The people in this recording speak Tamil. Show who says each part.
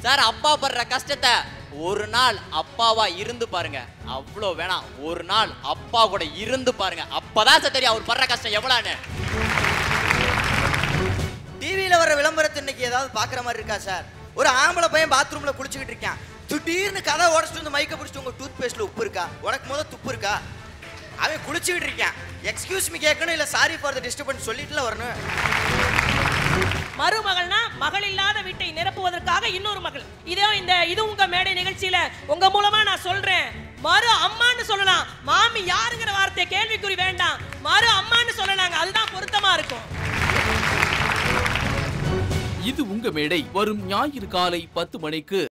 Speaker 1: சார் அப்பா படுற கஷ்டத்தை ஒரு நாள் அப்பாவா இருந்து பாருங்க அவ்வளோ வேணாம் ஒரு நாள் அப்பா கூட இருந்து பாருங்க அப்பதான் சார் தெரியும் அவர் படுற கஷ்டம் எவ்வளோன்னு
Speaker 2: டிவியில வர விளம்பரத்தை இன்னைக்கு ஏதாவது பாக்குற மாதிரி இருக்கா சார் ஒரு ஆம்பளை பையன் பாத்ரூம்ல குளிச்சுக்கிட்டு இருக்கான் திடீர்னு கதை உடச்சிட்டு வந்து மைக்க பிடிச்சிட்டு உங்க டூத் பேஸ்ட்ல உப்பு இருக்கா உனக்கு முத துப்பு இருக்கா அவன் குளிச்சுக்கிட்டு இருக்கான் எக்ஸ்கியூஸ் மீ கேட்கணும் இல்ல சாரி ஃபார் த டிஸ்டர்பன்ஸ் சொல்லிட்டுல வரணும்
Speaker 3: மருமகள்னா மகள் இல்லாத வீட்டை நிரப்புவதற்காக இன்னொரு மகள் இதோ இந்த இது உங்க மேடை நிகழ்ச்சியில உங்க மூலமா நான் சொல்றேன் மறு அம்மான்னு சொல்லலாம் மாமி யாருங்கிற வார்த்தை கேள்விக்குறி வேண்டாம் மறு அம்மான்னு சொல்லலாங்க அதுதான் பொருத்தமா இருக்கும்
Speaker 4: இது உங்க மேடை வரும் ஞாயிறு காலை பத்து மணிக்கு